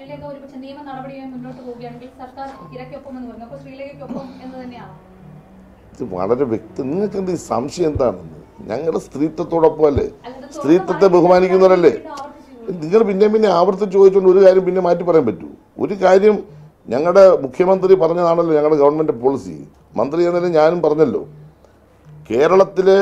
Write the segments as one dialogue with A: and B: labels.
A: ശ്രീലേഖ ഒരുപക്ഷെ നിയമ നടപടിയുമായി മുന്നോട്ട് പോവുകയാണെങ്കിൽ സർക്കാർ ഇരയ്ക്കൊപ്പം എന്ന് പറഞ്ഞു അപ്പോൾ ശ്രീലേഖയ്ക്കൊപ്പം എന്ന് തന്നെയാണ്
B: ഇത് വളരെ വ്യക്തി നിങ്ങൾക്ക് എന്ത് ഈ സംശയം എന്താണെന്ന് ഞങ്ങളുടെ സ്ത്രീത്വത്തോടൊപ്പം അല്ലേ
A: അല്ലാതെ
B: സ്ത്രീത്വത്തെ ബഹുമാനിക്കുന്നവരല്ലേ
A: വീണ്ടും ആവർത്തിച്ച്
B: നിങ്ങൾ പിന്നെ പിന്നെ ആവർത്തിച്ച് ചോദിച്ചുകൊണ്ട് ഒരു കാര്യം പിന്നെ മാറ്റി പറയാൻ പറ്റൂ ഒരു കാര്യം ഞങ്ങളുടെ മുഖ്യമന്ത്രി പറഞ്ഞതാണല്ലോ ഞങ്ങളുടെ ഗവൺമെൻറ് പോളിസി മന്ത്രി എന്ന നിലയിൽ ഞാനും പറഞ്ഞല്ലോ കേരളത്തിലെ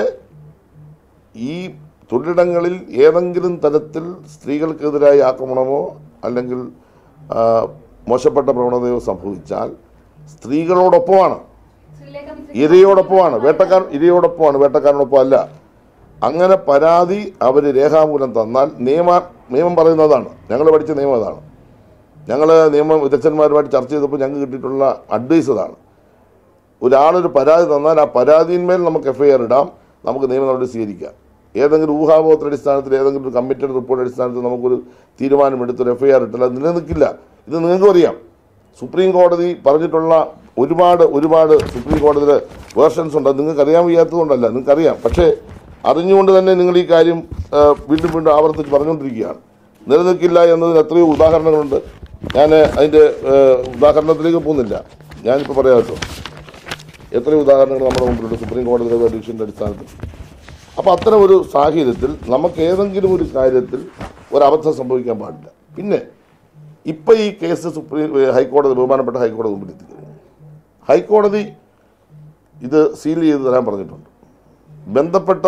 B: ഈ തൊഴിലിടങ്ങളിൽ ഏതെങ്കിലും തരത്തിൽ സ്ത്രീകൾക്കെതിരായ ആക്രമണമോ അല്ലെങ്കിൽ ആ, മോശപ്പെട്ട പ്രവണതയോ സംഭവിച്ചാൽ സ്ത്രീകളോടൊപ്പമാണ്
A: ശ്രീലേഖ മിസ്
B: ഇരയോടൊപ്പമാണ് വേട്ടക്കാരൻ ഇരയോടൊപ്പമാണ് വേട്ടക്കാരനൊപ്പം അല്ല അങ്ങനെ പരാതി അവർ രേഖാമൂലം തന്നാൽ നിയമ നിയമം പറയുന്നതാണ് ഞങ്ങൾ പഠിച്ച നിയമം അതാണ് ഞങ്ങൾ നിയമ വിദഗ്ധന്മാരുമായിട്ട് ചർച്ച ചെയ്തപ്പോൾ ഞങ്ങൾക്ക് കിട്ടിയിട്ടുള്ള അഡ്വൈസ് അതാണ് ഒരാളൊരു പരാതി തന്നാൽ ആ പരാതിന്മേൽ നമുക്ക് എഫ് ഐ ആർ ഇടാം നമുക്ക് നിയമ നടപടി സ്വീകരിക്കാം ഏതെങ്കിലും ഊഹാബോധത്തിന്റെ അടിസ്ഥാനത്തിൽ ഏതെങ്കിലും ഒരു കമ്മിറ്റഡ് റിപ്പോർട്ട് അടിസ്ഥാനത്തിൽ നമുക്കൊരു തീരുമാനമെടുത്ത് ഒരു എഫ് ഐ ആർ ഇട്ടാൽ അത് നിലനിൽക്കില്ല ഇത് നിങ്ങൾക്കും അറിയാം സുപ്രീം കോടതി പറഞ്ഞിട്ടുള്ള ഒരുപാട് ഒരുപാട് സുപ്രീം കോടതിയിലെ വേർഷൻസ് ഉണ്ട് അത് നിങ്ങൾക്ക് അറിയാൻ വയ്യാത്തതുകൊണ്ടല്ല നിങ്ങൾക്കറിയാം പക്ഷേ അറിഞ്ഞുകൊണ്ട് തന്നെ നിങ്ങൾ ഈ കാര്യം ആ, വീണ്ടും വീണ്ടും ആവർത്തിച്ച് പറഞ്ഞുകൊണ്ടിരിക്കുകയാണ് നിലനിൽക്കില്ല എന്നതിന് എത്രയോ ഉദാഹരണങ്ങളുണ്ട് ഞാൻ അതിൻ്റെ ആ, ഉദാഹരണത്തിലേക്ക് പോകുന്നില്ല ഞാനിപ്പോൾ പറയാം കേട്ടോ എത്രയോ ഉദാഹരണങ്ങൾ നമ്മുടെ മുമ്പിലുണ്ട് സുപ്രീം കോടതിയുടെ ഡിവിഷൻ്റെ അടിസ്ഥാനത്തിൽ അപ്പോൾ അത്തരം ഒരു സാഹചര്യത്തിൽ നമുക്ക് ഏതെങ്കിലും ഒരു കാര്യത്തിൽ ഒരു അബദ്ധം സംഭവിക്കാൻ പാടില്ല പിന്നെ ഇപ്പം ഈ കേസ് സുപ്രീം ഏ, ഹൈക്കോടതി ബഹുമാനപ്പെട്ട ഹൈക്കോടതി മുമ്പിൽ എത്തിക്കുന്നു ഹൈക്കോടതി ഇത് സീൽ ചെയ്ത് തരാൻ പറഞ്ഞിട്ടുണ്ട് ബന്ധപ്പെട്ട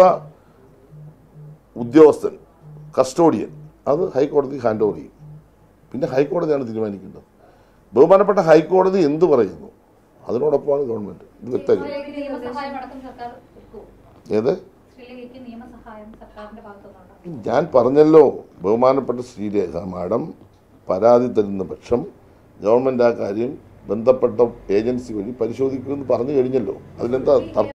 B: ഉദ്യോഗസ്ഥൻ കസ്റ്റോഡിയൻ അത് ഹൈക്കോടതി ഹാൻഡ് ഓവർ ചെയ്യും പിന്നെ ഹൈക്കോടതിയാണ് തീരുമാനിക്കേണ്ടത് ബഹുമാനപ്പെട്ട ഹൈക്കോടതി എന്ത് പറയുന്നു അതിനോടൊപ്പമാണ് ഗവൺമെൻറ് ഇത് വ്യക്തമാക്കി
A: ശ്രീലേഖയ്ക്ക് നിയമസഹായം അടക്കം സർക്കാർ ഒരുക്കുമോ?
B: ഏത്
A: ശ്രീലേഖയ്ക്ക് നിയമസഹായം സർക്കാരിന്റെ ഭാഗത്തുനിന്നുണ്ടോ
B: ഞാൻ പറഞ്ഞല്ലോ ബഹുമാനപ്പെട്ട ശ്രീരേഖ മാഡം പരാതി തരുന്ന പക്ഷം ഗവൺമെൻറ് ആ കാര്യം ബന്ധപ്പെട്ട ഏജൻസി വഴി പരിശോധിക്കുമെന്ന് പറഞ്ഞു കഴിഞ്ഞല്ലോ അതിലെന്താ തർക്കം